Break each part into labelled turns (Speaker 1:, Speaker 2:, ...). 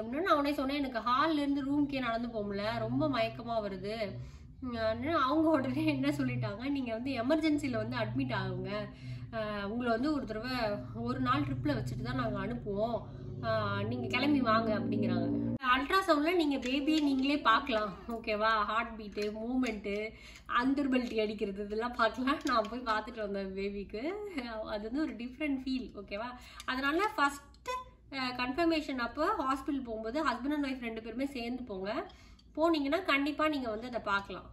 Speaker 1: அப்படின்னு நான் உடனே சொன்னேன் எனக்கு ஹால்ல இருந்து ரூம்க்கே நடந்து போகல ரொம்ப மயக்கமா வருது உம், அப்படின்னு அவங்க உடனே என்ன சொல்லிட்டாங்க நீங்க வந்து எமர்ஜென்சில வந்து அட்மிட் ஆகுங்க ஆஹ் உங்களை வந்து ஒரு தடவை ஒரு நாள் ட்ரிப்ல வச்சுட்டு தான் நாங்க அனுப்புவோம் ஆஹ் நீங்க கிளம்பி வாங்க அப்படிங்கிறாங்க அல்ட்ராசவுண்ட்ல நீங்க பேபியை நீங்களே பார்க்கலாம் ஓகேவா ஹார்ட் பீட்டு மூமெண்ட்டு அந்தர்பல்ட்டி அடிக்கிறது இதெல்லாம் பார்க்கலாம் நான் போய் பார்த்துட்டு வந்தேன் பேபிக்கு அது வந்து ஒரு டிஃப்ரெண்ட் ஃபீல் ஓகேவா அதனால ஃபர்ஸ்ட் கன்ஃபர்மேஷன் அப்போ ஹாஸ்பிட்டல் போகும்போது ஹஸ்பண்ட் அண்ட் ஒய்ஃப் ரெண்டு பேருமே சேர்ந்து போங்க போனீங்கன்னா கண்டிப்பா நீங்க வந்து அதை பார்க்கலாம்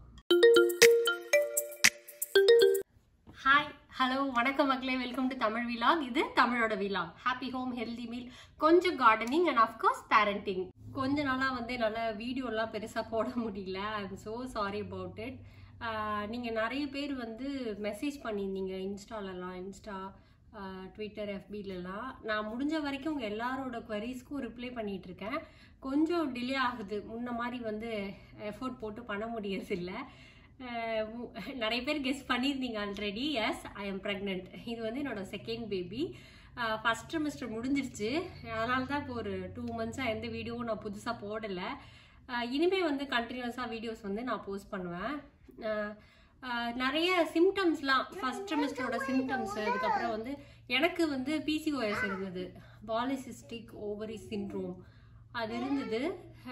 Speaker 1: ஹாய் ஹலோ வணக்கம் மக்களே வெல்கம் டு தமிழ் விலாக் இது தமிழோட vlog happy home healthy meal கொஞ்சம் கார்டனிங் அண்ட் அஃப்கோர்ஸ் பேரண்டிங் கொஞ்ச நாளாக வந்து என்னால் வீடியோலாம் பெருசாக போட முடியல I am so sorry about it நீங்கள் நிறைய பேர் வந்து மெசேஜ் பண்ணியிருந்தீங்க இன்ஸ்டாலலாம் இன்ஸ்டா ட்விட்டர் எஃபிலலாம் நான் முடிஞ்ச வரைக்கும் உங்கள் எல்லாரோட குவரிஸ்க்கும் ரிப்ளை பண்ணிட்டு இருக்கேன் கொஞ்சம் டிலே ஆகுது முன்ன மாதிரி வந்து எஃபோர்ட் போட்டு பண்ண முடியறதில்லை அஹ் மு- நிறைய பேர் கெஸ் பண்ணியிருந்தீங்க already yes I am pregnant இது வந்து என்னோட செகண்ட் பேபி ஃபஸ்ட் ட்ரிமிஸ்டர் முடிஞ்சிருச்சு அதனால தான் இப்போ ஒரு டூ மந்த்ஸாக எந்த வீடியோவும் நான் புதுசாக போடலை இனிமேல் வந்து கண்டினியூஸாக வீடியோஸ் வந்து நான் போஸ்ட் பண்ணுவேன் அஹ் அஹ் நிறைய சிம்டம்ஸ்லாம் ஃபர்ஸ்ட் ட்ரிமிஸ்டரோட சிம்டம்ஸ் அதுக்கப்புறம் வந்து எனக்கு வந்து பிசிஓஎஸ் இருந்தது பாலிசிஸ்டிக் ஓவரி சின்ட்ரோம் அது இருந்தது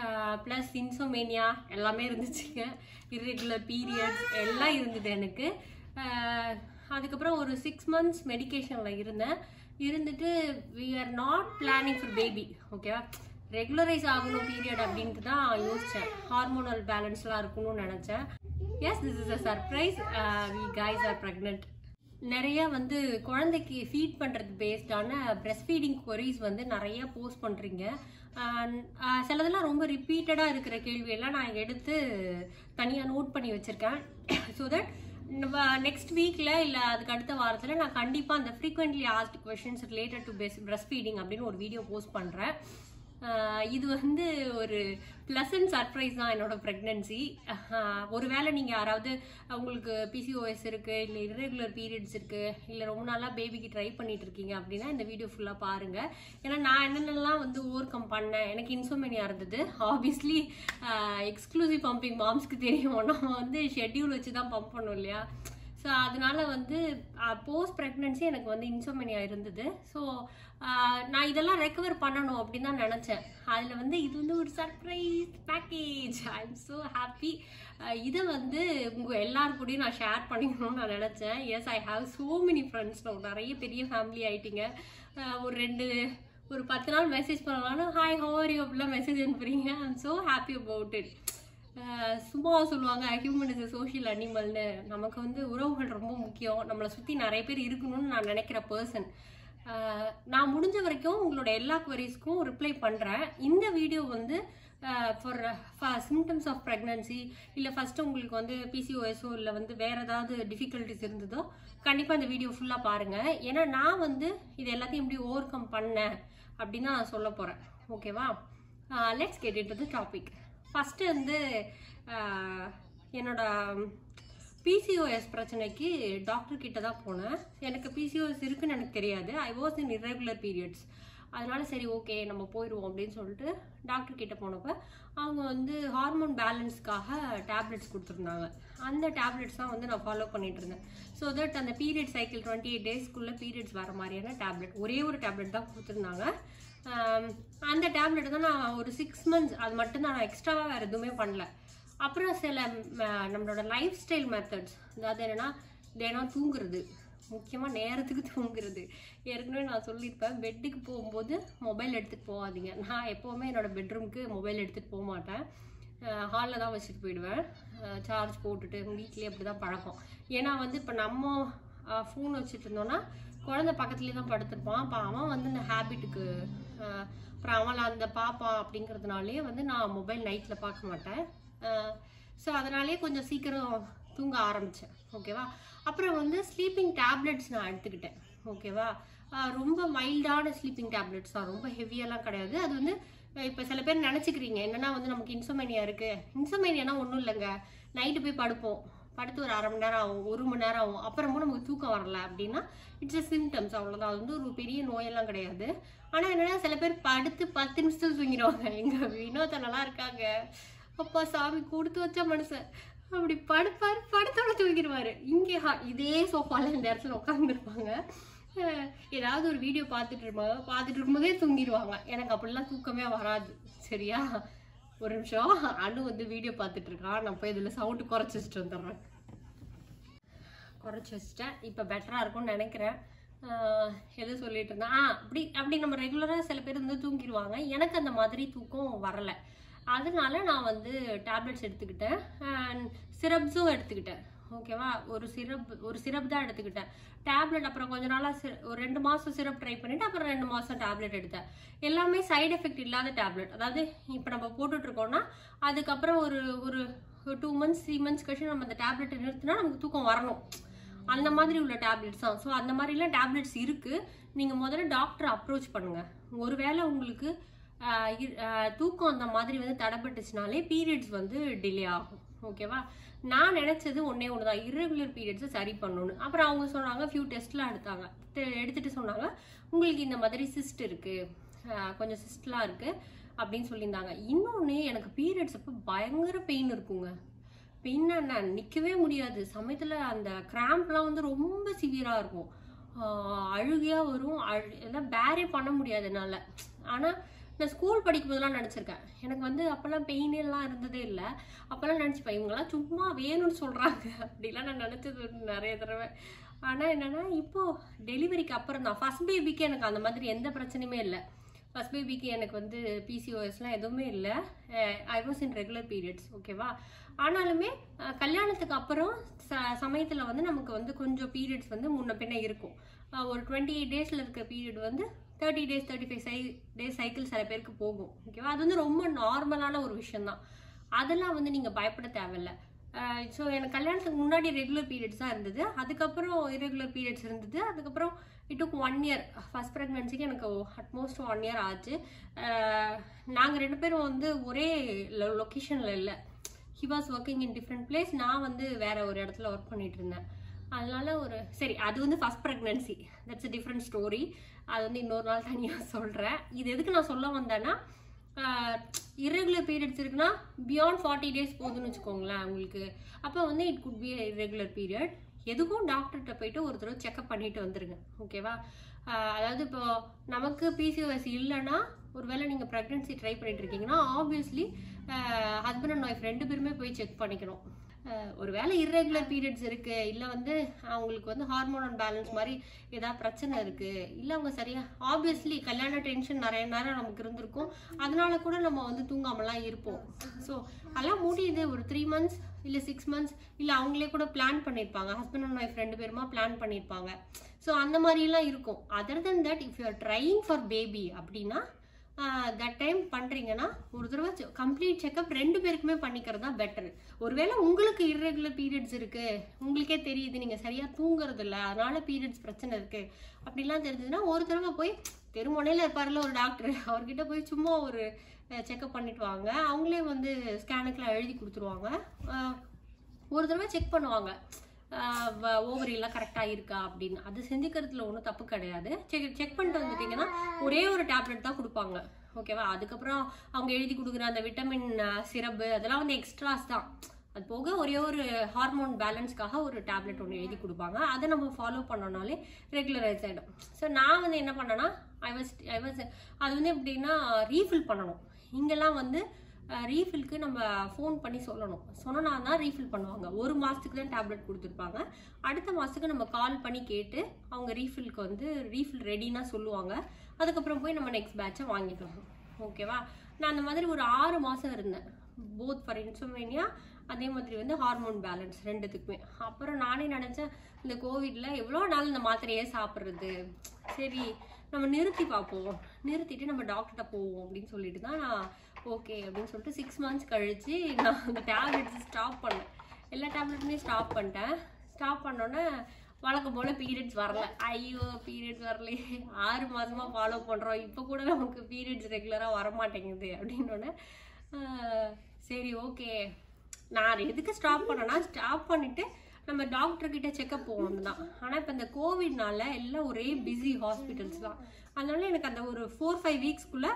Speaker 1: ப்ளஸ் இன்சோமேனியா எல்லாமே இருந்துச்சுங்க இர்ரெகுலர் பீரியட்ஸ் எல்லாம் இருந்தது எனக்கு அஹ், அதுக்கப்புறம் ஒரு சிக்ஸ் மந்த்ஸ் மெடிகேஷனில் இருந்தேன் இருந்துட்டு we are not planning for baby ஓகேவா ரெகுலரைஸ் ஆகணும் பீரியட் அப்படின்ட்டு தான் யோசித்தேன் ஹார்மோனல் பேலன்ஸ்லாம் இருக்கணும்னு நினச்சேன் yes this is a surprise we guys are pregnant நிறைய வந்து குழந்தைக்கு ஃபீட் பண்றது பேஸ்டான பிரஸ்ட் ஃபீடிங் queries வந்து நிறைய போஸ்ட் பண்றீங்க ஆஹ் ஆஹ் சிலதெல்லாம் ரொம்ப ரிப்பீட்டடா இருக்கிற கேள்வியெல்லாம் நான் எடுத்து தனியா நோட் பண்ணி வச்சிருக்கேன் ஸோ தட் நெக்ஸ்ட் வீக்ல இல்ல அதுக்கு அடுத்த வாரத்துல நான் கண்டிப்பா அந்த frequently asked questions related to breast feeding அப்படின்னு ஒரு வீடியோ போஸ்ட் பண்றேன் ஆஹ் இது வந்து ஒரு பிளசன்ட் சர்ப்ரைஸ் தான் என்னோட ப்ரெக்னன்சி ஒருவேளை நீங்கள் யாராவது உங்களுக்கு பிசிஓஎஸ் இருக்கு இல்லை irregular பீரியட்ஸ் இருக்கு இல்லை ரொம்ப நாளாக பேபிக்கு ட்ரை பண்ணிட்டு இருக்கீங்க அப்படின்னா இந்த வீடியோ ஃபுல்லாக பாருங்க ஏன்னா நான் என்னென்னலாம் வந்து ஓவர் கம் பண்ணேன் எனக்கு இன்சோமெனியா இருந்தது ஆப்வியஸ்லி எக்ஸ்க்ளூசிவ் பம்பிங் மாம்ஸ்க்கு தெரியும் நம்ம வந்து ஷெட்யூல் வச்சு தான் பம்ப் பண்ணோம் இல்லையா ஸோ அதனால வந்து போஸ்ட் ப்ரெக்னன்சி எனக்கு வந்து இன்சோமெனியா இருந்தது ஸோ நான் இதெல்லாம் ரெக்கவர் பண்ணணும் அப்படின்னு தான் நினச்சேன் அதில் வந்து இது வந்து ஒரு surprise package I am so happy இதை வந்து உங்கள் எல்லார் கூடயும் நான் ஷேர் பண்ணிக்கணும்னு நான் நினச்சேன் yes I have so many friends நிறைய பெரிய ஃபேமிலி ஆயிட்டீங்க அஹ் ஒரு ரெண்டு ஒரு பத்து நாள் மெசேஜ் பண்ணலாம்னு ஹாய் ஹோரி அப்படிலாம் மெசேஜ் அனுப்புறீங்க I am so happy about it ah சும்மா சொல்லுவாங்க ஹியூமன் இஸ் சோஷியல் அனிமல்னு நமக்கு வந்து உறவுகள் ரொம்ப முக்கியம் நம்மளை சுற்றி நிறைய பேர் இருக்கணும்னு நான் நினைக்கிற பர்சன் நான் முடிஞ்ச வரைக்கும் உங்களோட எல்லா குவரிஸ்க்கும் ரிப்ளை பண்ணுறேன் இந்த வீடியோ வந்து ஃபார் சிம்டம்ஸ் ஆஃப் ப்ரெக்னன்சி இல்லை ஃபஸ்ட்டு உங்களுக்கு வந்து பிசிஓஎஸோ இல்லை வந்து வேறு ஏதாவது டிஃபிகல்ட்டிஸ் இருந்ததோ கண்டிப்பாக இந்த வீடியோ ஃபுல்லாக பாருங்கள் ஏன்னா நான் வந்து இது எல்லாத்தையும் எப்படி ஓவர் கம் பண்ணேன் அப்படின்னு தான் நான் சொல்ல போகிறேன் ஓகேவா let's get it to topic first வந்து ஆஹ், என்னோட பிசிஓஎஸ் பிரச்சனைக்கு டாக்டர் கிட்ட தான் போனேன் எனக்கு பிசிஓஎஸ் இருக்குன்னு எனக்கு தெரியாது I was in irregular periods அதனால சரி ஓகே நம்ம போயிடுவோம் அப்படின்னு சொல்லிட்டு டாக்டர் கிட்ட போனப்ப அவங்க வந்து ஹார்மோன் பேலன்ஸ்க்காக டேப்லெட்ஸ் கொடுத்துருந்தாங்க அந்த டேப்லெட்ஸ் தான் வந்து நான் ஃபாலோ பண்ணிட்டு இருந்தேன் ஸோ தட் அந்த பீரியட் சைக்கிள் டுவெண்ட்டி எயிட் டேஸ்க்குள்ளே பீரியட்ஸ் வர மாதிரியான டேப்லெட் ஒரே ஒரு டேப்லெட் தான் கொடுத்துருந்தாங்க ஆம், அந்த டேப்லெட் தான் நான் ஒரு சிக்ஸ் மந்த்ஸ் அது மட்டும்தான் நான் எக்ஸ்ட்ராவாக வேறு எதுவுமே பண்ணல அப்புறம் சில ம, நம்மளோட லைஃப் ஸ்டைல் மெத்தட்ஸ் அதாவது என்னன்னா தினம் தூங்குறது முக்கியமாக நேரத்துக்கு தூங்குறது ஏற்கனவே நான் சொல்லியிருப்பேன் பெட்டுக்கு போகும்போது மொபைல் எடுத்துகிட்டு போகாதீங்க நான் எப்போவுமே என்னோட பெட்ரூம்க்கு மொபைல் எடுத்துகிட்டு போக மாட்டேன் ஹாலில் தான் வச்சுட்டு போயிடுவேன் சார்ஜ் போட்டுட்டு வீட்லேயே அப்படி தான் பழக்கம் ஏன்னா வந்து இப்போ நம்ம ஃபோன் வச்சுட்டு இருந்தோம்னா குழந்தை பக்கத்துலேயே தான் படுத்திருப்பான் அப்போ அவன் வந்து இந்த ஹேபிட்டுக்கு அப்புறம் அவன் அந்த பாப்பான் அப்படிங்கிறதுனாலே வந்து நான் மொபைல் நைட்டில் பார்க்க மாட்டேன் ஸோ அதனாலேயே கொஞ்சம் சீக்கிரம் தூங்க ஆரம்பித்தேன் ஓகேவா அப்புறம் வந்து ஸ்லீப்பிங் டேப்லெட்ஸ் நான் எடுத்துக்கிட்டேன் ஓகேவா ஆஹ் ரொம்ப மைல்டான ஸ்லீப்பிங் டேப்லெட்ஸ் தான் ரொம்ப ஹெவியெல்லாம் கிடையாது அது வந்து இப்போ சில பேர் நினச்சிக்கிறீங்க என்னன்னா வந்து நமக்கு இன்சோமேனியா இருக்கு இன்சோமேனியானா ஒன்றும் இல்லைங்க நைட்டு போய் படுப்போம் படுத்து ஒரு அரை மணி நேரம் ஆகும் ஒரு மணி நேரம் ஆகும் அப்புறமும் நமக்கு தூக்கம் வரல அப்படின்னா இட்ஸ் a சிம்டம்ஸ் அவ்வளோதான் அது வந்து ஒரு பெரிய நோயெல்லாம் கிடையாது ஆனால் என்னன்னா சில பேர் படுத்து பத்து நிமிஷத்துல தூங்கிடுவாங்க எங்கள் வினோதனெல்லாம் இருக்காங்க அப்பா சாமி கொடுத்து வச்ச மனுஷன் அப்படி படுப்பாரு படுத்தோட தூங்கிடுவாரு இங்கே ஹா- இதே சோஃபால இந்த இடத்துல உட்காந்துருப்பாங்க ஏதாவது ஒரு வீடியோ பார்த்துட்டு இருப்பாங்க பார்த்துட்டு இருக்கும்போதே தூங்கிடுவாங்க எனக்கு அப்படிலாம் தூக்கமே வராது சரியா ஒரு நிமிஷம் அனு வந்து வீடியோ பார்த்துட்டு இருக்கான் நான் போய் இதில் சவுண்டு குறைச்சி வச்சுட்டு வந்துடுறேன் குறைச்சி வச்சுட்டேன் இப்போ பெட்டராக இருக்கும்னு நினைக்கிறேன் ஆஹ் எது சொல்லிட்டு இருந்தேன் ஆ அப்படி அப்படி நம்ம ரெகுலராக சில பேர் வந்து தூங்கிடுவாங்க எனக்கு அந்த மாதிரி தூக்கம் வரல அதனால நான் வந்து டேப்லெட்ஸ் எடுத்துக்கிட்டேன் அண்ட் சிரப்ஸும் எடுத்துக்கிட்டேன் ஓகேவா ஒரு சிரப் ஒரு சிரப் தான் எடுத்துக்கிட்டேன் டேப்லெட் அப்புறம் கொஞ்ச நாளாக ஒரு ரெண்டு மாதம் சிரப் ட்ரை பண்ணிட்டு அப்புறம் ரெண்டு மாதம் டேப்லெட் எடுத்தேன் எல்லாமே சைடு எஃபெக்ட் இல்லாத டேப்லெட் அதாவது இப்போ நம்ம போட்டுட்டு இருக்கோம்னா அதுக்கப்புறம் ஒரு ஒரு டூ மந்த்ஸ் த்ரீ மந்த்ஸ் கழிச்சு நம்ம அந்த டேப்லெட்டை நிறுத்தினா நமக்கு தூக்கம் வரணும் அந்த மாதிரி உள்ள டேப்லெட்ஸ் தான் ஸோ அந்த மாதிரிலாம் டேப்லெட்ஸ் இருக்கு நீங்க முதல்ல டாக்டரை அப்ரோச் பண்ணுங்க ஒருவேளை உங்களுக்கு ஆஹ் இ- ஆஹ் தூக்கம் அந்த மாதிரி வந்து தடைப்பட்டுச்சுனாலே பீரியட்ஸ் வந்து டிலே ஆகும் ஓகேவா நான் நினைச்சது ஒன்னே ஒன்று தான் irregular பீரியட்ஸை சரி பண்ணணும்னு அப்புறம் அவங்க சொன்னாங்க ஃபியூ டெஸ்ட்லாம் எடுத்தாங்க தெ- எடுத்துட்டு சொன்னாங்க உங்களுக்கு இந்த மாதிரி சிஸ்ட் இருக்கு ஆஹ் கொஞ்சம் சிஸ்ட்லாம் இருக்கு அப்படின்னு சொல்லியிருந்தாங்க இன்னொன்று எனக்கு பீரியட்ஸ் அப்போ பயங்கர பெயின் இருக்குங்க பெயின் என்ன நிற்கவே முடியாது சமயத்தில் அந்த கிராம்ப்லாம் வந்து ரொம்ப சிவியராக இருக்கும் ஆஹ் அழுகையா வரும் அழு எல்லாம் பேரே பண்ண முடியாது என்னால் ஆனால் நான் ஸ்கூல் படிக்கும் போதெல்லாம் நினச்சிருக்கேன் எனக்கு வந்து அப்போல்லாம் பெயின் எல்லாம் இருந்ததே இல்லை அப்போல்லாம் நினச்சிப்பேன் இவங்கெல்லாம் சும்மா வேணும்னு சொல்கிறாங்க அப்படிலாம் நான் நினச்சது உண்டு நிறைய தடவை ஆனால் என்னன்னா இப்போ டெலிவரிக்கு அப்புறம் தான் ஃபர்ஸ்ட் பேபிக்கு எனக்கு அந்த மாதிரி எந்த பிரச்சனையுமே இல்லை ஃபர்ஸ்ட் பேபிக்கு எனக்கு வந்து பிசிஓஎஸ்லாம் எதுவுமே இல்லை I was in regular periods ஓகேவா ஆனாலுமே அஹ், கல்யாணத்துக்கு அப்புறம் ச சமயத்தில் வந்து நமக்கு வந்து கொஞ்சம் பீரியட்ஸ் வந்து முன்ன பின்ன இருக்கும் அஹ், ஒரு டுவெண்ட்டி எயிட் டேஸில் இருக்க பீரியட் வந்து தேர்ட்டி டேஸ் தேர்ட்டி ஃபைவ் சை டேஸ் சைக்கிள் சில பேருக்கு போகும் ஓகேவா அது வந்து ரொம்ப நார்மலான ஒரு விஷயம்தான் அதெல்லாம் வந்து நீங்கள் பயப்பட தேவையில்ல ஸோ எனக்கு கல்யாணத்துக்கு முன்னாடி ரெகுலர் பீரியட்ஸ் தான் இருந்தது அதுக்கப்புறம் irregular பீரியட்ஸ் இருந்தது அதுக்கப்புறம் it took one year first ப்ரெக்னன்சிக்கு எனக்கு அட்மோஸ்ட் ஒன் இயர் ஆச்சு நாங்கள் ரெண்டு பேரும் வந்து ஒரே லொக்கேஷனில் இல்லை he was working in different place நான் வந்து வேற ஒரு இடத்துல ஒர்க் பண்ணிட்டு இருந்தேன் அதனால ஒரு சரி அது வந்து first pregnancy that's a different story அது வந்து இன்னொரு நாள் தனியாக சொல்கிறேன் இது எதுக்கு நான் சொல்ல வந்தேன்னா irregular பீரியட்ஸ் இருக்குன்னா பியாண்ட் ஃபார்ட்டி டேஸ் போகுதுன்னு வச்சுக்கோங்களேன் உங்களுக்கு அப்போ வந்து it could be irregular period எதுக்கும் டாக்டர்கிட்ட போயிட்டு ஒரு தடவை செக்அப் பண்ணிட்டு வந்துருங்க ஓகேவா ஆஹ் அதாவது இப்போ நமக்கு பிசிஓஎஸ் இல்லைன்னா ஒருவேளை நீங்கள் ப்ரெக்னன்சி ட்ரை பண்ணிட்டு இருக்கீங்கன்னா ஆப்வியஸ்லி ஹஸ்பண்ட் அண்ட் ஒய்ஃப் ரெண்டு பேருமே போய் செக் பண்ணிக்கணும் ஆஹ் ஒருவேளை irregular பீரியட்ஸ் இருக்கு இல்லை வந்து அவங்களுக்கு வந்து ஹார்மோன் பேலன்ஸ் மாதிரி ஏதாவது பிரச்சனை இருக்கு இல்லை அவங்க சரியா ஆப்வியஸ்லி கல்யாண டென்ஷன் நிறைய நேரம் நமக்கு இருந்திருக்கும் அதனால கூட நம்ம வந்து தூங்காமலாம் இருப்போம் ஸோ அதெல்லாம் முடியுது ஒரு த்ரீ மந்த்ஸ் இல்லை சிக்ஸ் மந்த்ஸ் இல்லை அவங்களே கூட பிளான் பண்ணியிருப்பாங்க ஹஸ்பண்ட் அண்ட் ஒய்ஃப் ரெண்டு பேருமா பிளான் பண்ணியிருப்பாங்க ஸோ அந்த மாதிரிலாம் இருக்கும் other than that if you are trying for baby அப்படின்னா தட் டைம் பண்ணுறீங்கன்னா ஒரு தடவை கம்ப்ளீட் செக்அப் ரெண்டு பேருக்குமே பண்ணிக்கிறது தான் பெட்டர் ஒருவேளை உங்களுக்கு irregular பீரியட்ஸ் இருக்கு உங்களுக்கே தெரியுது நீங்கள் சரியாக தூங்குறது இல்லை அதனால பீரியட்ஸ் பிரச்சனை இருக்கு அப்படிலாம் தெரிஞ்சதுன்னா ஒரு தடவை போய் தெருமுனையில் இருப்பார்ல ஒரு டாக்டர் அவர்கிட்ட போய் சும்மா ஒரு செக்அப் பண்ணிட்டு வாங்க அவங்களே வந்து ஸ்கேனுக்குலாம் எழுதி கொடுத்துருவாங்க அஹ், ஒரு தடவை செக் பண்ணுவாங்க ஓவரியெல்லாம் கரெக்டாக இருக்கா அப்படின்னு அது செஞ்சுக்கிறதுல ஒன்றும் தப்பு கிடையாது செக் செக் பண்ணிட்டு வந்துட்டீங்கன்னா ஒரே ஒரு டேப்லெட் தான் கொடுப்பாங்க ஓகேவா அதுக்கப்புறம் அவங்க எழுதி கொடுக்குற அந்த விட்டமின் சிரப்பு அதெல்லாம் வந்து எக்ஸ்ட்ராஸ் தான் அது போக ஒரே ஒரு ஹார்மோன் பேலன்ஸ்க்காக ஒரு டேப்லெட் ஒன்று எழுதி கொடுப்பாங்க அதை நம்ம ஃபாலோ பண்ணோம்னாலே ரெகுலரைஸ் ஆகிடும் ஸோ நான் வந்து என்ன பண்ணேன்னா ஐ வாஸ் ஐ வாஸ் அது வந்து எப்படின்னா ரீஃபில் பண்ணணும் இங்கெல்லாம் வந்து ரீஃபில்க்கு நம்ம ஃபோன் பண்ணி சொல்லணும் சொன்னா தான் ரீஃபில் பண்ணுவாங்க ஒரு மாதத்துக்கு தான் டேப்லெட் கொடுத்துருப்பாங்க அடுத்த மாதத்துக்கு நம்ம கால் பண்ணி கேட்டு அவங்க ரீஃபில்க்கு வந்து ரீஃபில் ரெடினா சொல்லுவாங்க அதுக்கப்புறம் போய் நம்ம நெக்ஸ்ட் பேட்சை வாங்கிக்கலாம் ஓகேவா நான் அந்த மாதிரி ஒரு ஆறு மாதம் இருந்தேன் போத் ஃபார் இன்சோமேனியா அதே மாதிரி வந்து ஹார்மோன் பேலன்ஸ் ரெண்டுத்துக்குமே அப்புறம் நானே நினச்சேன் இந்த கோவிட்ல எவ்வளோ நாள் இந்த மாத்திரையே சாப்பிட்றது சரி நம்ம நிறுத்தி பார்ப்போம் நிறுத்திட்டு நம்ம டாக்டர்கிட்ட போவோம் அப்படின்னு சொல்லிட்டு தான் நான் ஓகே அப்படின்னு சொல்லிட்டு சிக்ஸ் மந்த்ஸ் கழிச்சு நான் அந்த டேப்லெட்ஸ் ஸ்டாப் பண்ணேன் எல்லா டேப்லெட்டுமே ஸ்டாப் பண்ணிட்டேன் ஸ்டாப் பண்ணோன்னே வழக்கம் போல பீரியட்ஸ் வரல ஐயோ பீரியட்ஸ் வரலையே ஆறு மாசமா ஃபாலோ பண்றோம் இப்போ கூட நமக்கு பீரியட்ஸ் ரெகுலரா வர மாட்டேங்குது அப்படின்னோடனே ஆஹ், சரி ஓகே நான் எதுக்கு ஸ்டாப் பண்ணேன்னா ஸ்டாப் பண்ணிட்டு நம்ம டாக்டர் கிட்ட செக்அப் போகணும் தான் ஆனால் இப்போ இந்த கோவிட்னால எல்லாம் ஒரே பிஸி ஹாஸ்பிட்டல்ஸ் தான் அதனால எனக்கு அந்த ஒரு ஃபோர் ஃபைவ் வீக்ஸ்க்குள்ள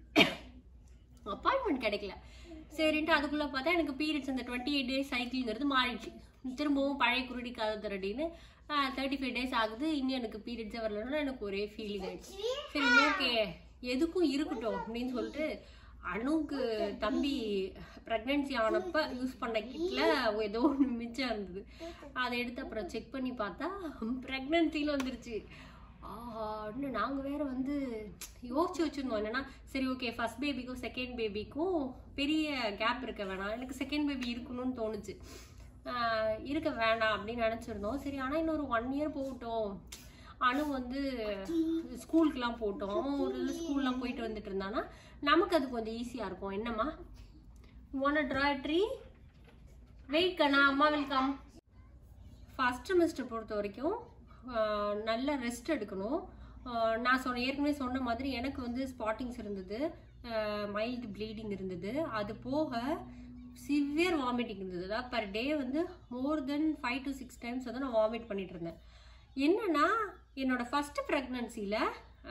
Speaker 1: அப்பாயின்மெண்ட் கிடைக்கல சரின்ட்டு அதுக்குள்ள பார்த்தா எனக்கு பீரியட்ஸ் அந்த டுவெண்ட்டி எயிட் டேஸ் சைக்கிள்ங்கிறது மாறிடுச்சு திரும்பவும் பழைய குருடி கதறடின்னு தேர்ட்டி ஃபைவ் டேஸ் ஆகுது இன்னும் எனக்கு பீரியட்ஸே வரலன்னா எனக்கு ஒரே ஃபீலிங் ஆயிடுச்சு சரி ஓகே எதுக்கும் இருக்கட்டும் அப்படின்னு சொல்லிட்டு அணுக்கு தம்பி ப்ரெக்னென்சி ஆனப்ப யூஸ் பண்ண கிட்ல ஏதோ ஒன்று மிச்சம் இருந்தது அதை எடுத்து அப்புறம் செக் பண்ணி பார்த்தா ப்ரெக்னென்சின்னு வந்துருச்சு ஆஹா இன்னும் நாங்கள் வேற வந்து யோசிச்சு வச்சிருந்தோம் என்னன்னா சரி ஓகே ஃபர்ஸ்ட் பேபிக்கும் செகண்ட் பேபிக்கும் பெரிய கேப் இருக்க வேணாம் எனக்கு செகண்ட் பேபி இருக்கணும்னு தோணுச்சு ஆஹ் இருக்க வேணாம் அப்படின்னு நினச்சிருந்தோம் சரி ஆனால் இன்னொரு ஒன் இயர் போகட்டும் அனு வந்து ஸ்கூலுக்குலாம் போட்டோம் அவன் ஒரு ஸ்கூல்லாம் போயிட்டு வந்துட்டு இருந்தானா நமக்கு அது கொஞ்சம் ஈஸியாக இருக்கும் என்னம்மா ஒன் ட்ரா ட்ரீ வெயிட் கண்ணா அம்மா வெல்கம் ஃபஸ்ட் செமஸ்டர் பொறுத்த வரைக்கும் ஆஹ், நல்ல ரெஸ்ட் எடுக்கணும் ஆஹ், நான் சொன்ன ஏற்கனவே சொன்ன மாதிரி எனக்கு வந்து ஸ்பாட்டிங்ஸ் இருந்தது மைல்டு ப்ளீடிங் இருந்தது அது போக சிவியர் வாமிட்டிங் இருந்தது அதாவது பர் டே வந்து more than five to six times வந்து நான் வாமிட் பண்ணிட்டு இருந்தேன் என்னன்னா என்னோட ஃபர்ஸ்ட் ப்ரெக்னன்சியில்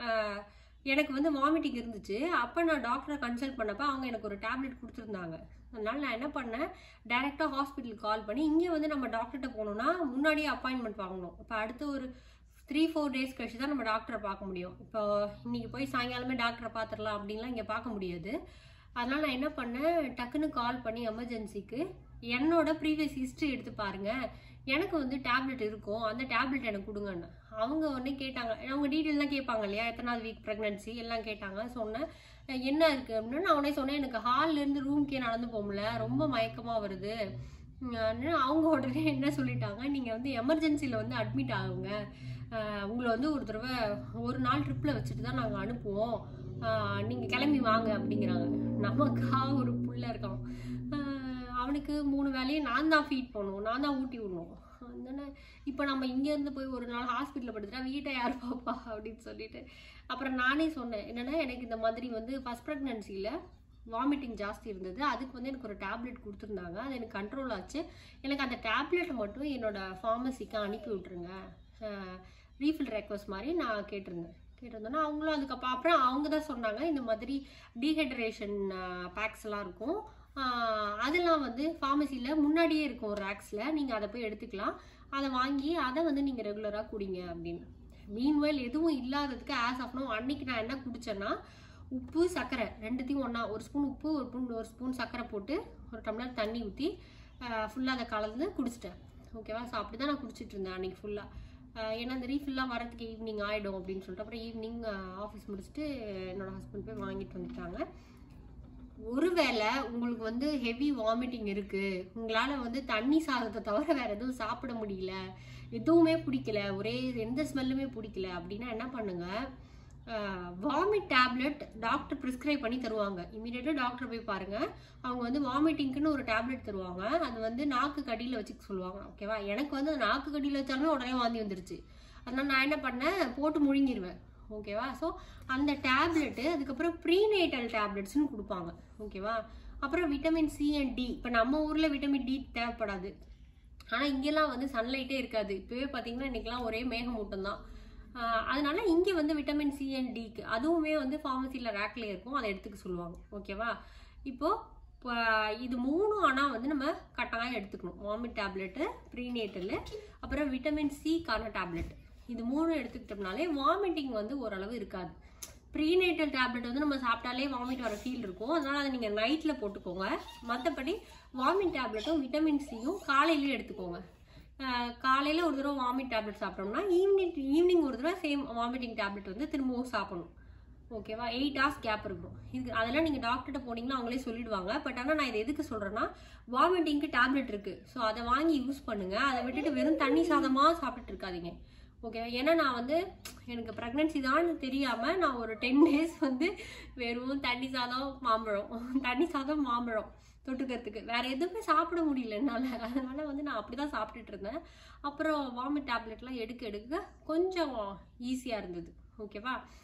Speaker 1: எனக்கு வந்து வாமிட்டிங் இருந்துச்சு அப்போ நான் டாக்டரை கன்சல்ட் பண்ணப்போ அவங்க எனக்கு ஒரு டேப்லெட் கொடுத்துருந்தாங்க அதனால நான் என்ன பண்ணேன் டைரெக்டாக ஹாஸ்பிட்டலுக்கு கால் பண்ணி இங்கே வந்து நம்ம டாக்டர்கிட்ட போகணுன்னா முன்னாடியே அப்பாயின்மெண்ட் வாங்கணும் இப்போ அடுத்து ஒரு த்ரீ ஃபோர் டேஸ் கழிச்சு தான் நம்ம டாக்டரை பார்க்க முடியும் இப்போ இன்னைக்கு போய் சாயங்காலமே டாக்டரை பார்த்துடலாம் அப்படின்லாம் இங்கே பார்க்க முடியாது அதனால நான் என்ன பண்ணேன் டக்குன்னு கால் பண்ணி எமர்ஜென்சிக்கு என்னோட ப்ரீவியஸ் ஹிஸ்ட்ரி எடுத்து பாருங்க எனக்கு வந்து டேப்லெட் இருக்கும் அந்த டேப்லெட் எனக்கு கொடுங்கன்னு அவங்க உடனே கேட்டாங்க அவங்க டீட்டெயிலாம் கேட்பாங்க இல்லையா எத்தனாவது வீக் ப்ரெக்னன்சி எல்லாம் கேட்டாங்க சொன்னேன் அஹ் என்ன இருக்கு அப்படின்னு நான் உடனே சொன்னேன் எனக்கு ஹால்ல இருந்து ரூம்க்கே நடந்து போகல ரொம்ப மயக்கமா வருது உம், அப்படின்னு அவங்க உடனே என்ன சொல்லிட்டாங்க நீங்க வந்து எமர்ஜென்சில வந்து அட்மிட் ஆகுங்க அஹ் உங்களை வந்து ஒரு தடவை ஒரு நாள் ட்ரிப்ல வச்சுட்டு தான் நாங்கள் அனுப்புவோம் அஹ் நீங்க கிளம்பி வாங்க அப்படிங்கிறாங்க நமக்கா ஒரு புள்ள இருக்கான் அஹ் அவனுக்கு மூணு வேலையும் நான் தான் ஃபீட் பண்ணுவோம் நான் தான் ஊட்டி விடணும் அதனால இப்போ நம்ம இங்கேருந்து போய் ஒரு நாள் ஹாஸ்பிட்டலில் படுத்துட்டா வீட்டை யார் பாப்பா அப்படின்னு சொல்லிட்டு அப்புறம் நானே சொன்னேன் என்னன்னா எனக்கு இந்த மாதிரி வந்து ஃபர்ஸ்ட் ப்ரெக்னன்சியில் வாமிட்டிங் ஜாஸ்தி இருந்தது அதுக்கு வந்து எனக்கு ஒரு டேப்லெட் கொடுத்துருந்தாங்க அது எனக்கு கண்ட்ரோல் ஆச்சு எனக்கு அந்த டேப்லெட் மட்டும் என்னோட ஃபார்மசிக்கு அனுப்பி விட்ருங்க ரீஃபில் ரெக்வஸ்ட் மாதிரி நான் கேட்டிருந்தேன் கேட்டிருந்தேன்னா அவங்களும் அதுக்கப்புறம் அப்புறம் அவங்க தான் சொன்னாங்க இந்த மாதிரி டீஹைட்ரேஷன் பேக்ஸ் எல்லாம் இருக்கும் ஆஹ் அதெல்லாம் வந்து ஃபார்மசியில் முன்னாடியே இருக்கும் ரேக்ஸில் நீங்கள் அதை போய் எடுத்துக்கலாம் அதை வாங்கி அதை வந்து நீங்கள் ரெகுலராக குடிங்க அப்படின்னு மீன்வெல் எதுவும் இல்லாததுக்கு ஆஸ் ஆஃப் நோ அன்னைக்கு நான் என்ன குடிச்சேன்னா உப்பு சர்க்கரை ரெண்டுத்தையும் ஒன்றா ஒரு ஸ்பூன் உப்பு ஒரு ஸ்பூன் ஒரு ஸ்பூன் சர்க்கரை போட்டு ஒரு டம்ளர் தண்ணி ஊற்றி ஃபுல்லாக அதை கலந்து குடிச்சிட்டேன் ஓகேவா ஸோ அப்படி தான் நான் குடிச்சிட்டு இருந்தேன் அன்னைக்கு ஃபுல்லாக ஏன்னா அந்த ரீஃபில்லாம் வரதுக்கு ஈவினிங் ஆகிடும் அப்படின்னு சொல்லிட்டு அப்புறம் ஈவினிங் ஆஃபீஸ் முடிச்சுட்டு என்னோட ஹஸ்பண்ட் போய் வாங்கிட்டு வந்துட்டாங்க ஒருவேளை உங்களுக்கு வந்து ஹெவி வாமிட்டிங் இருக்கு உங்களால வந்து தண்ணி சாதத்தை தவிர வேற எதுவும் சாப்பிட முடியல எதுவுமே பிடிக்கல ஒரே எந்த ஸ்மெல்லுமே பிடிக்கல அப்படின்னா என்ன பண்ணுங்க வாமிட் டேப்லெட் டாக்டர் ப்ரிஸ்கிரைப் பண்ணி தருவாங்க இமீடியட்டாக டாக்டர் போய் பாருங்க அவங்க வந்து வாமிட்டிங்க்குன்னு ஒரு டேப்லெட் தருவாங்க அது வந்து நாக்கு கடியில் வச்சுக்க சொல்லுவாங்க ஓகேவா எனக்கு வந்து அந்த நாக்கு கடியில் வச்சாலுமே உடனே வாந்தி வந்துருச்சு அதனால நான் என்ன பண்ணேன் போட்டு முழுங்கிருவேன் ஓகேவா ஸோ அந்த டேப்லெட்டு அதுக்கப்புறம் ப்ரீநேட்டல் டேப்லெட்ஸ்னு கொடுப்பாங்க ஓகேவா அப்புறம் விட்டமின் சி அண்ட் டி இப்போ நம்ம ஊரில் விட்டமின் டி தேவைப்படாது ஆனால் இங்கெல்லாம் வந்து சன்லைட்டே இருக்காது இப்போவே பார்த்தீங்கன்னா இன்னைக்கெல்லாம் ஒரே மேகமூட்டம் தான் ஆஹ் அதனால இங்கே வந்து விட்டமின் சி அண்ட் டிக்கு அதுவுமே வந்து ஃபார்மசியில் ரேக்ல இருக்கும் அதை எடுத்துக்க சொல்லுவாங்க ஓகேவா இப்போ இப்போ இது மூணும் ஆனால் வந்து நம்ம கட்டாயம் எடுத்துக்கணும் வாமிட் டேப்லெட்டு ப்ரீநேட்டலு அப்புறம் விட்டமின் சிக்கான டேப்லெட் இது மூணும் எடுத்துக்கிட்டோம்னாலே வாமிட்டிங் வந்து ஓரளவு இருக்காது ப்ரீநேட்டல் டேப்லெட் வந்து நம்ம சாப்பிட்டாலே வாமிட் வர ஃபீல் இருக்கும் அதனால அதை நீங்கள் நைட்டில் போட்டுக்கோங்க மற்றபடி வாமிட் டேப்லெட்டும் விட்டமின் சியும் காலையிலேயே எடுத்துக்கோங்க ஆஹ் காலையில ஒரு தடவை வாமிட் டேப்லெட் சாப்பிட்டோம்னா ஈவினிங் ஈவினிங் ஒரு தடவை சேம் வாமிட்டிங் டேப்லெட் வந்து திரும்பவும் சாப்பிடணும் ஓகேவா எயிட் ஹவர்ஸ் கேப் இருக்கும் இது அதெல்லாம் நீங்கள் டாக்டர்கிட்ட போனீங்கன்னா அவங்களே சொல்லிடுவாங்க பட் ஆனால் நான் இதை எதுக்கு சொல்கிறேன்னா வாமிட்டிங்க்கு டேப்லெட் இருக்கு ஸோ அதை வாங்கி யூஸ் பண்ணுங்க அதை விட்டுட்டு வெறும் தண்ணி சாதமாக சாப்பிட்டுட்டு இருக்காதீங்க ஓகேவா ஏன்னா நான் வந்து எனக்கு ப்ரெக்னன்சி தான் தெரியாமல் நான் ஒரு டென் டேஸ் வந்து வெறும் தண்ணி சாதம் மாம்பழம் தண்ணி சாதம் மாம்பழம் தொட்டுக்கிறதுக்கு வேற எதுவுமே சாப்பிட முடியல என்னால் அதனால வந்து நான் அப்படி தான் சாப்பிட்டுட்டு இருந்தேன் அப்புறம் வாமிட் டேப்லெட்லாம் எடுக்க எடுக்க கொஞ்சம் ஈஸியாக இருந்தது ஓகேவா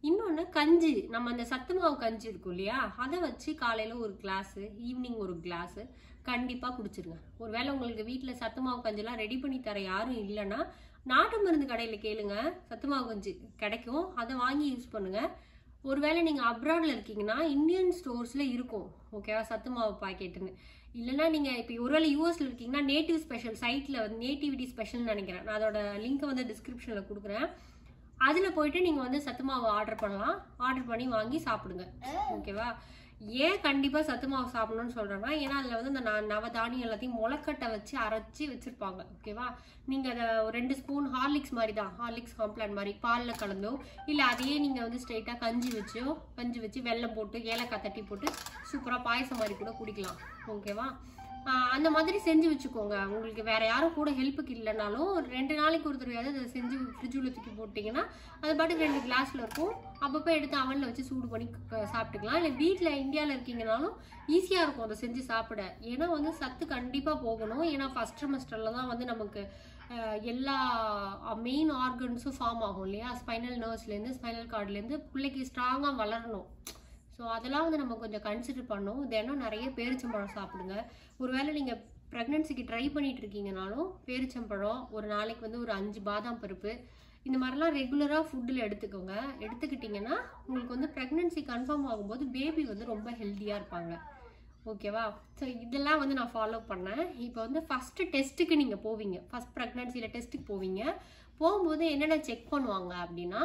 Speaker 1: இன்னொன்று கஞ்சி நம்ம அந்த சத்து மாவு கஞ்சி இருக்கும் இல்லையா அதை வச்சு காலையில் ஒரு கிளாஸு ஈவினிங் ஒரு கிளாஸு கண்டிப்பாக குடிச்சிருங்க ஒருவேளை உங்களுக்கு வீட்டில் சத்து மாவு கஞ்சிலாம் ரெடி பண்ணி தர யாரும் இல்லைன்னா நாட்டு மருந்து கடையில் கேளுங்க சத்து மாவு கஞ்சி கிடைக்கும் அதை வாங்கி யூஸ் பண்ணுங்க ஒருவேளை நீங்கள் அப்ராடில் இருக்கீங்கன்னா இந்தியன் ஸ்டோர்ஸில் இருக்கும் ஓகேவா சத்து மாவு பாக்கெட்டுன்னு இல்லைன்னா நீங்கள் இப்போ ஒருவேளை யூஎஸில் இருக்கீங்கன்னா நேட்டிவ் ஸ்பெஷல் சைட்டில் வந்து நேட்டிவிட்டி ஸ்பெஷல்னு நினைக்கிறேன் நான் அதோட லிங்க்கை வந்து டிஸ்கிரிப்ஷனில் கொடுக்குறேன் அதில் போயிட்டு நீங்கள் வந்து சத்து மாவு ஆர்டர் பண்ணலாம் ஆர்டர் பண்ணி வாங்கி சாப்பிடுங்க ஓகேவா ஏன் கண்டிப்பாக சத்து மாவு சாப்பிடணும்னு சொல்கிறேன்னா ஏன்னா அதில் வந்து இந்த ந- நவதானியம் எல்லாத்தையும் முளைக்கட்டை வச்சு அரைச்சி வச்சுருப்பாங்க ஓகேவா நீங்கள் அதை ஒரு ரெண்டு ஸ்பூன் ஹார்லிக்ஸ் மாதிரி தான் ஹார்லிக்ஸ் காம்ப்ளான் மாதிரி பாலில் கலந்தோ இல்லை அதையே நீங்கள் வந்து ஸ்ட்ரைட்டாக கஞ்சி வச்சோ கஞ்சி வச்சு வெல்லம் போட்டு ஏலக்காய் தட்டி போட்டு சூப்பராக பாயசம் மாதிரி கூட குடிக்கலாம் ஓகேவா ஆஹ் அந்த மாதிரி செஞ்சு வச்சுக்கோங்க உங்களுக்கு வேற யாரும் கூட ஹெல்ப்புக்கு இல்லைனாலும் ஒரு ரெண்டு நாளைக்கு ஒரு தடவையாவது அதை செஞ்சு ஃப்ரிட்ஜுல தூக்கி போட்டிங்கன்னா அது பாட்டுக்கு ரெண்டு கிளாஸ்ல இருக்கும் அப்பப்போ எடுத்து அவனில் வச்சு சூடு பண்ணி க- சாப்பிட்டுக்கலாம் இல்லை வீட்டில் இந்தியாவில் இருக்கீங்கனாலும் ஈஸியாக இருக்கும் அதை செஞ்சு சாப்பிட ஏன்னா வந்து சத்து கண்டிப்பாக போகணும் ஏன்னா ஃபர்ஸ்ட் செமஸ்டரில் தான் வந்து நமக்கு ஆஹ் எல்லா மெயின் ஆர்கன்ஸும் ஃபார்ம் ஆகும் இல்லையா ஸ்பைனல் நர்வ்ஸ்லேருந்து ஸ்பைனல் கார்ட்லேருந்து பிள்ளைக்கு ஸ்ட்ராங்காக வளரணும் ஸோ அதெல்லாம் வந்து நம்ம கொஞ்சம் கன்சிடர் பண்ணோம் தினம் நிறைய பேரிச்சம்பழம் சாப்பிடுங்க ஒருவேளை நீங்கள் ப்ரெக்னென்சிக்கு ட்ரை பண்ணிட்டு இருக்கீங்கனாலும் பேரிச்சம்பழம் ஒரு நாளைக்கு வந்து ஒரு அஞ்சு பாதாம் பருப்பு இந்த மாதிரிலாம் ரெகுலராக ஃபுட்டில் எடுத்துக்கோங்க எடுத்துக்கிட்டிங்கன்னா உங்களுக்கு வந்து ப்ரெக்னென்சி கன்ஃபார்ம் ஆகும்போது பேபி வந்து ரொம்ப ஹெல்த்தியாக இருப்பாங்க ஓகேவா ஸோ இதெல்லாம் வந்து நான் ஃபாலோ பண்ணேன் இப்போ வந்து ஃபஸ்ட்டு டெஸ்ட்டுக்கு நீங்கள் போவீங்க ஃபஸ்ட் ப்ரெக்னென்சியில் டெஸ்ட்டுக்கு போவீங்க போகும்போது என்னென்ன செக் பண்ணுவாங்க அப்படின்னா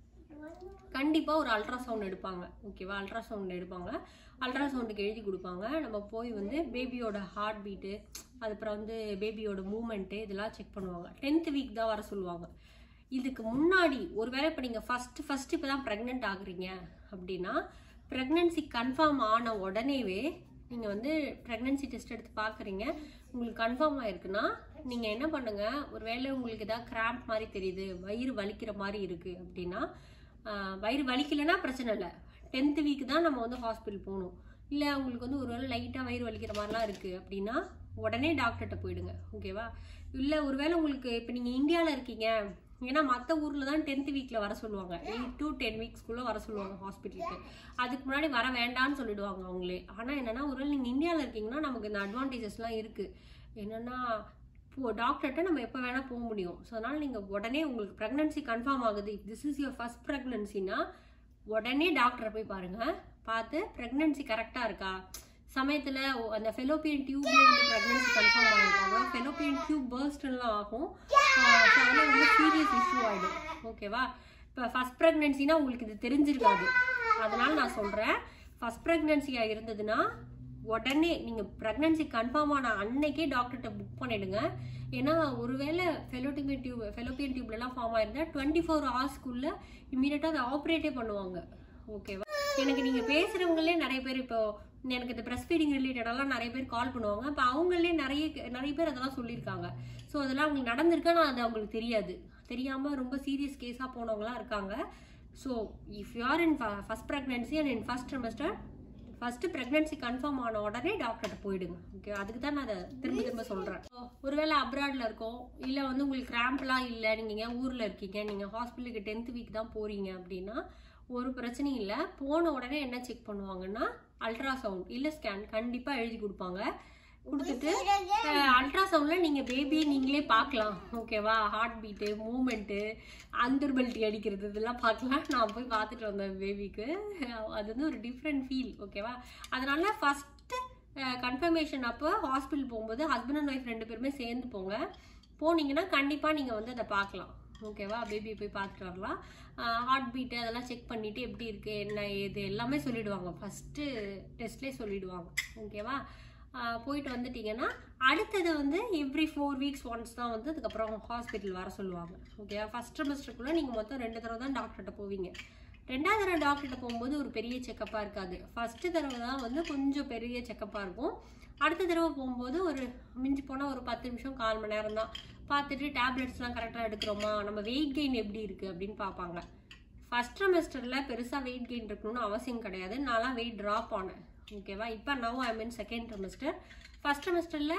Speaker 1: கண்டிப்பாக ஒரு அல்ட்ராசவுண்ட் எடுப்பாங்க ஓகேவா அல்ட்ராசவுண்ட் எடுப்பாங்க அல்ட்ராசவுண்டுக்கு எழுதி கொடுப்பாங்க நம்ம போய் வந்து பேபியோட ஹார்ட் பீட்டு அதுக்கப்புறம் வந்து பேபியோட மூமெண்ட்டு இதெல்லாம் செக் பண்ணுவாங்க டென்த் வீக் தான் வர சொல்லுவாங்க இதுக்கு முன்னாடி ஒருவேளை இப்போ நீங்கள் ஃபஸ்ட்டு ஃபஸ்ட்டு இப்போ தான் ப்ரெக்னென்ட் ஆகுறீங்க அப்படின்னா ப்ரெக்னென்சி கன்ஃபார்ம் ஆன உடனேவே நீங்கள் வந்து ப்ரெக்னென்சி டெஸ்ட் எடுத்து பார்க்குறீங்க உங்களுக்கு கன்ஃபார்ம் ஆயிருக்குன்னா நீங்கள் என்ன பண்ணுங்கள் ஒருவேளை உங்களுக்கு ஏதாவது கிராம்ப் மாதிரி தெரியுது வயிறு வலிக்கிற மாதிரி இருக்குது அப்படின்னா ஆஹ் வயிறு வலிக்கலைன்னா பிரச்சனை இல்லை டென்த் வீக் தான் நம்ம வந்து ஹாஸ்பிட்டல் போகணும் இல்லை உங்களுக்கு வந்து ஒருவேளை லைட்டாக வயிறு வலிக்கிற மாதிரிலாம் இருக்குது அப்படின்னா உடனே டாக்டர்கிட்ட போயிடுங்க ஓகேவா இல்லை ஒருவேளை உங்களுக்கு இப்போ நீங்கள் இந்தியாவில் இருக்கீங்க ஏன்னா மற்ற ஊரில் தான் டென்த் வீக்கில் வர சொல்லுவாங்க எயிட் டு டென் வீக்ஸ்க்குள்ளே வர சொல்லுவாங்க ஹாஸ்பிட்டலுக்கு அதுக்கு முன்னாடி வர வேண்டாம்னு சொல்லிடுவாங்க அவங்களே ஆனால் என்னென்னா ஒருவேளை நீங்கள் இந்தியாவில் இருக்கீங்கன்னா நமக்கு இந்த அட்வான்டேஜஸ்லாம் இருக்குது என்னென்னா இப்போ டாக்டர்கிட்ட நம்ம எப்போ வேணால் போக முடியும் ஸோ அதனால் நீங்கள் உடனே உங்களுக்கு ப்ரெக்னன்சி கன்ஃபார்ம் ஆகுது if this is your first ப்ரெக்னன்சினா உடனே டாக்டரை போய் பாருங்கள் பார்த்து ப்ரெக்னன்சி கரெக்டாக இருக்கா சமயத்தில் அந்த ஃபெலோப்பியன் டியூப்ல வந்து ப்ரெக்னன்சி கன்ஃபார்ம் ஆகிருக்காங்க ஃபெலோப்பியன் டியூப் பர்ஸ்ட்லாம் ஆகும் ஆஹ் so அதெல்லாம் வந்து சீரியஸ் இஷ்யூ ஆகிடும் ஓகேவா இப்போ ஃபர்ஸ்ட் ப்ரெக்னன்சினா உங்களுக்கு இது தெரிஞ்சிருக்காது அதனால நான் சொல்கிறேன் ஃபர்ஸ்ட் ப்ரெக்னன்சியாக இருந்ததுன்னா உடனே நீங்கள் ப்ரெக்னன்சி கன்ஃபார்ம் ஆன அன்னைக்கே டாக்டர்கிட்ட புக் பண்ணிடுங்க ஏன்னா ஒருவேளை ஃபெலோட்டிமியன் டியூப் ஃபெலோப்பியன் டியூப்லலாம் ஃபார்ம் ஆயிருந்தா டுவெண்ட்டி ஃபோர் ஹவர்ஸ்க்குள்ளே இமீடியட்டாக அதை ஆப்ரேட்டே பண்ணுவாங்க ஓகேவா எனக்கு நீங்கள் பேசுகிறவங்களே நிறைய பேர் இப்போ எனக்கு இந்த பிரஸ்ட் ஃபீடிங் ரிலேட்டடெல்லாம் நிறைய பேர் கால் பண்ணுவாங்க அப்போ அவங்களே நிறைய நிறைய பேர் அதெல்லாம் சொல்லியிருக்காங்க ஸோ அதெல்லாம் அவங்களுக்கு நடந்திருக்கான்னு அது அவங்களுக்கு தெரியாது தெரியாமல் ரொம்ப சீரியஸ் கேஸாக போனவங்களாம் இருக்காங்க so if you are in first pregnancy and in first semester first pregnancy confirm ஆன உடனே டாக்டர்கிட்ட போயிடுங்க ஓகே அதுக்கு தான் நான் அதை திரும்ப திரும்ப சொல்கிறேன் ஒருவேளை அப்ராட்ல இருக்கோம் இல்லை வந்து உங்களுக்கு கிராம்ப்லாம் இல்லை நீங்கள் ஊரில் இருக்கீங்க நீங்கள் ஹாஸ்பிட்டலுக்கு டென்த் வீக் தான் போகிறீங்க அப்படின்னா ஒரு பிரச்சனையும் இல்லை போன உடனே என்ன செக் பண்ணுவாங்கன்னா அல்ட்ராசவுண்ட் இல்லை ஸ்கேன் கண்டிப்பாக எழுதி கொடுப்பாங்க கொடுத்துட்டு அல்ட்ராசவுண்டில் நீங்கள் பேபியை நீங்களே பார்க்கலாம் ஓகேவா ஹார்ட் பீட்டு மூமெண்ட்டு அந்தர்பல்ட்டி அடிக்கிறது இதெல்லாம் பார்க்கலாம் நான் போய் பார்த்துட்டு வந்தேன் பேபிக்கு அது வந்து ஒரு டிஃப்ரெண்ட் ஃபீல் ஓகேவா அதனால ஃபஸ்ட்டு கன்ஃபர்மேஷன் அப்போ ஹாஸ்பிட்டல் போகும்போது ஹஸ்பண்ட் அண்ட் ஒய்ஃப் ரெண்டு பேருமே சேர்ந்து போங்க போனீங்கன்னா கண்டிப்பாக நீங்கள் வந்து அதை பார்க்கலாம் ஓகேவா பேபியை போய் பார்த்துட்டு வரலாம் ஹார்ட் பீட்டு அதெல்லாம் செக் பண்ணிவிட்டு எப்படி இருக்குது என்ன ஏது எல்லாமே சொல்லிடுவாங்க ஃபஸ்ட்டு டெஸ்ட்லேயே சொல்லிடுவாங்க ஓகேவா ஆஹ் போயிட்டு வந்துட்டீங்கன்னா அடுத்தது வந்து எவ்ரி ஃபோர் வீக்ஸ் ஒன்ஸ் தான் வந்து அதுக்கப்புறம் ஹாஸ்பிட்டல் வர சொல்லுவாங்க ஓகேவா ஃபஸ்ட் செமஸ்டருக்குள்ளே நீங்கள் மொத்தம் ரெண்டு தடவை தான் டாக்டர்கிட்ட போவீங்க ரெண்டாவது தடவை டாக்டர்கிட்ட போகும்போது ஒரு பெரிய செக்கப்பாக இருக்காது ஃபஸ்ட்டு தடவை தான் வந்து கொஞ்சம் பெரிய செக்கப்பாக இருக்கும் அடுத்த தடவை போகும்போது ஒரு மிஞ்சி போனால் ஒரு பத்து நிமிஷம் கால் மணி நேரம் தான் பார்த்துட்டு டேப்லெட்ஸ்லாம் கரெக்டாக எடுக்கிறோமா நம்ம வெயிட் கெயின் எப்படி இருக்குது அப்படின்னு பார்ப்பாங்க ஃபஸ்ட் செமஸ்டரில் பெருசாக வெயிட் கெயின் இருக்கணும்னு அவசியம் கிடையாது நான்லாம் வெயிட் ட்ராப் ஆனேன் ஓகேவா இப்போ now I mean second semester first செமஸ்டரில்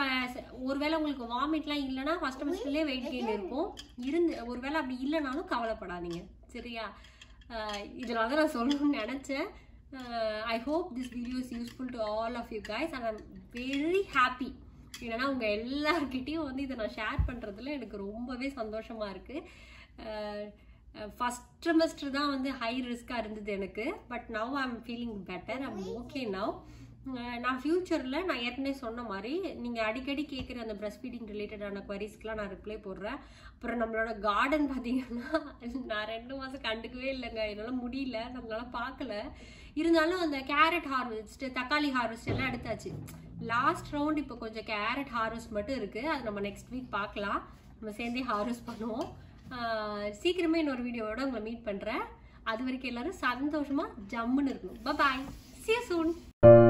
Speaker 1: ஒருவேளை உங்களுக்கு வாமிட்லாம் இல்லைன்னா ஃபஸ்ட் செமஸ்டர்லேயே வெயிட் கெயின் இருக்கும் இருந்து ஒருவேளை அப்படி இல்லைனாலும் கவலைப்படாதீங்க சரியா இதனால தான் நான் சொல்லணும்னு நினச்சேன் I hope this video is useful to all of you guys and I'm very happy ஏன்னா உங்கள் எல்லார்கிட்டேயும் வந்து இதை நான் ஷேர் பண்ணுறதுல எனக்கு ரொம்பவே சந்தோஷமாக இருக்குது ஃபஸ்ட் ட்ரிமஸ்டர் தான் வந்து ஹை ரிஸ்க்காக இருந்தது எனக்கு but now I am feeling better I'm okay now நான் ஃப்யூச்சரில் நான் ஏற்கனவே சொன்ன மாதிரி நீங்கள் அடிக்கடி கேட்குற அந்த பிரஸ்ட் ஃபீடிங் ரிலேட்டடான குவரிஸ்க்கெலாம் நான் ரிப்ளை போடுறேன் அப்புறம் நம்மளோட கார்டன் பார்த்தீங்கன்னா நான் ரெண்டு மாதம் கண்டுக்கவே இல்லைங்க என்னால் முடியல நம்மளால பார்க்கல இருந்தாலும் அந்த கேரட் ஹார்வெஸ்ட் தக்காளி ஹார்வெஸ்ட் எல்லாம் எடுத்தாச்சு லாஸ்ட் ரவுண்ட் இப்போ கொஞ்சம் கேரட் ஹார்வெஸ்ட் மட்டும் இருக்குது அது நம்ம நெக்ஸ்ட் வீக் பார்க்கலாம் நம்ம சேர்ந்தே ஹார்வெஸ்ட் பண்ணுவோம் சீக்கிரமே இன்னொரு வீடியோவோட உங்களை மீட் பண்ணுறேன் அது வரைக்கும் எல்லாரும் சந்தோஷமாக ஜம்முன்னு இருக்கணும் பாய் சி சூன்